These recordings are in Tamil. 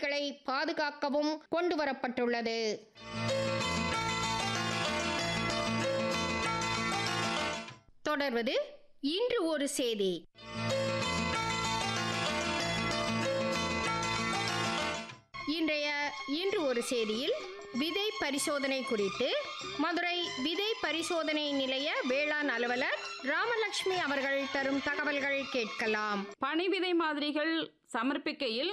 விதைகளை பாதுகாக்கவும் கொண்டு வரப்பட்டுள்ளது தொடர்வது இன்று ஒரு செய்தி இன்றைய இன்று ஒரு செய்தியில் விதை பரிசோதனை குறித்து மதுரை விதை பரிசோதனை நிலைய வேளாண் அலுவலர் ராமலட்சுமி அவர்கள் தரும் தகவல்கள் கேட்கலாம் பனி விதை மாதிரிகள் சமர்ப்பிக்கையில்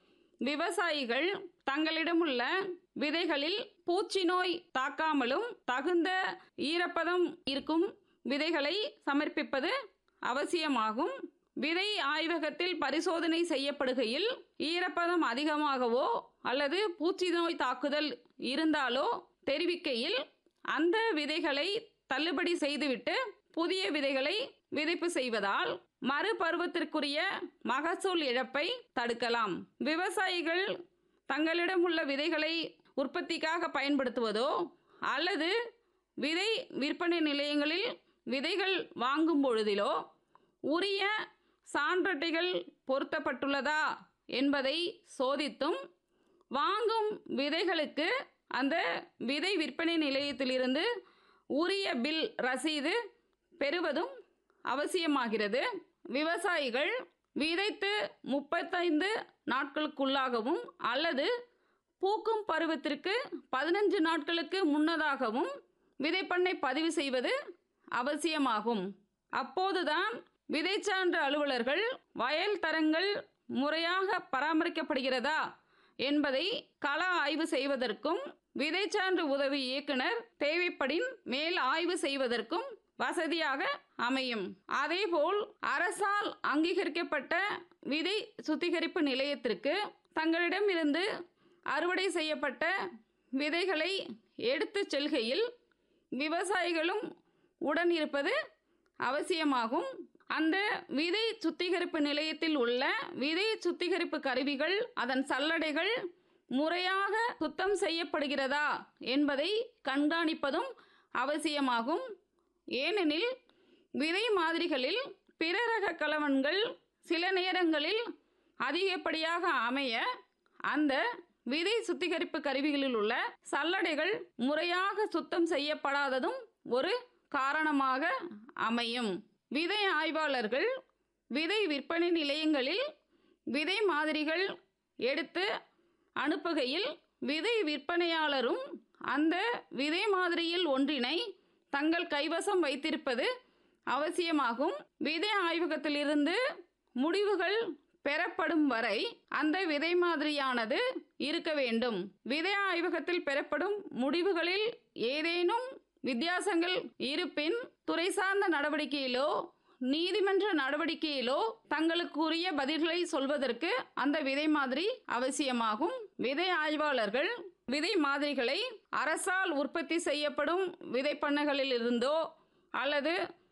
விவசாயிகள் தங்களிடமுள்ள விதைகளில் பூச்சி நோய் தாக்காமலும் தகுந்த ஈரப்பதம் இருக்கும் விதைகளை சமர்ப்பிப்பது அவசியமாகும் விதை ஆய்வகத்தில் பரிசோதனை செய்யப்படுகையில் ஈரப்பதம் அதிகமாகவோ அல்லது பூச்சி நோய் தாக்குதல் இருந்தாலோ தெரிவிக்கையில் அந்த விதைகளை தள்ளுபடி செய்துவிட்டு புதிய விதைகளை விதைப்பு செய்வதால் மறுபருவத்திற்குரிய மகசூல் இழப்பை தடுக்கலாம் விவசாயிகள் தங்களிடம் உள்ள விதைகளை உற்பத்திக்காக பயன்படுத்துவதோ அல்லது விதை விற்பனை நிலையங்களில் விதைகள் வாங்கும் பொழுதிலோ உரிய சான்றட்டைகள் பொருத்தப்பட்டுள்ளதா என்பதை சோதித்தும் வாங்கும் விதைகளுக்கு அந்த விதை விற்பனை நிலையத்திலிருந்து உரிய பில் ரசீது பெறுவதும் அவசியமாகிறது விவசாயிகள் விதைத்து முப்பத்தைந்து நாட்களுக்குள்ளாகவும் அல்லது பூக்கும் பருவத்திற்கு பதினஞ்சு நாட்களுக்கு முன்னதாகவும் விதைப்பண்ணை பதிவு செய்வது அவசியமாகும் அப்போதுதான் விதைச்சான்று அலுவலர்கள் வயல் தரங்கள் முறையாக பராமரிக்கப்படுகிறதா என்பதை கள ஆய்வு செய்வதற்கும் விதைச்சான்று உதவி இயக்குனர் தேவைப்படின் மேல் ஆய்வு செய்வதற்கும் வசதியாக அமையும் அதேபோல் அரசால் அங்கீகரிக்கப்பட்ட விதை சுத்திகரிப்பு நிலையத்திற்கு தங்களிடமிருந்து அறுவடை செய்யப்பட்ட விதைகளை எடுத்துச் செல்கையில் விவசாயிகளும் உடன் இருப்பது அவசியமாகும் அந்த விதை சுத்திகரிப்பு நிலையத்தில் உள்ள விதை சுத்திகரிப்பு கருவிகள் அதன் சல்லடைகள் முறையாக சுத்தம் செய்யப்படுகிறதா என்பதை கண்காணிப்பதும் அவசியமாகும் ஏனெனில் விதை மாதிரிகளில் பிற ரக கலவன்கள் சில நேரங்களில் அதிகப்படியாக அமைய அந்த விதை சுத்திகரிப்பு கருவிகளில் உள்ள சல்லடைகள் முறையாக சுத்தம் செய்யப்படாததும் ஒரு காரணமாக அமையும் விதை ஆய்வாளர்கள் விதை விற்பனை நிலையங்களில் விதை மாதிரிகள் எடுத்து அனுப்புகையில் விதை விற்பனையாளரும் அந்த விதை மாதிரியில் ஒன்றினை தங்கள் கைவசம் வைத்திருப்பது அவசியமாகும் விதை ஆய்வகத்திலிருந்து முடிவுகள் பெறப்படும் வரை அந்த விதை மாதிரியானது இருக்க வேண்டும் விதை ஆய்வகத்தில் பெறப்படும் முடிவுகளில் ஏதேனும் வித்தியாசங்கள் இருப்பின் துறை சார்ந்த நடவடிக்கையிலோ நீதிமன்ற நடவடிக்கையிலோ தங்களுக்குரிய பதில்களை சொல்வதற்கு அந்த விதை மாதிரி அவசியமாகும் விதை ஆய்வாளர்கள் விதை மாதிரிகளை அரசால் உற்பத்தி செய்யப்படும் விதைப்பண்ணைகளில் இருந்தோ அல்லது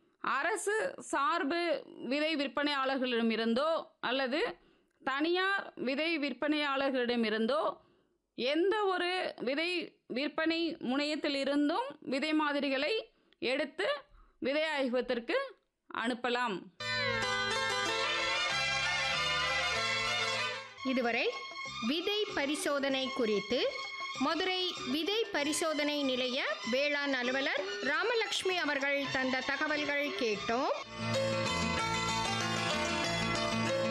அரசு சார்பு விதை விற்பனையாளர்களிடமிருந்தோ அல்லது தனியார் விதை விற்பனையாளர்களிடமிருந்தோ எந்த ஒரு விதை விற்பனை முனையத்திலிருந்தும் விதை மாதிரிகளை எடுத்து விதை ஆய்வகத்திற்கு அனுப்பலாம் இதுவரை விதை பரிசோதனை குறித்து மதுரை விதை பரிசோதனை நிலைய வேளாண் அலுவலர் ராமலட்சுமி அவர்கள் தந்த தகவல்கள் கேட்டோம்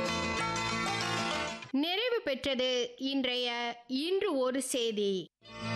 நிறைவு பெற்றது இன்றைய இன்று ஒரு செய்தி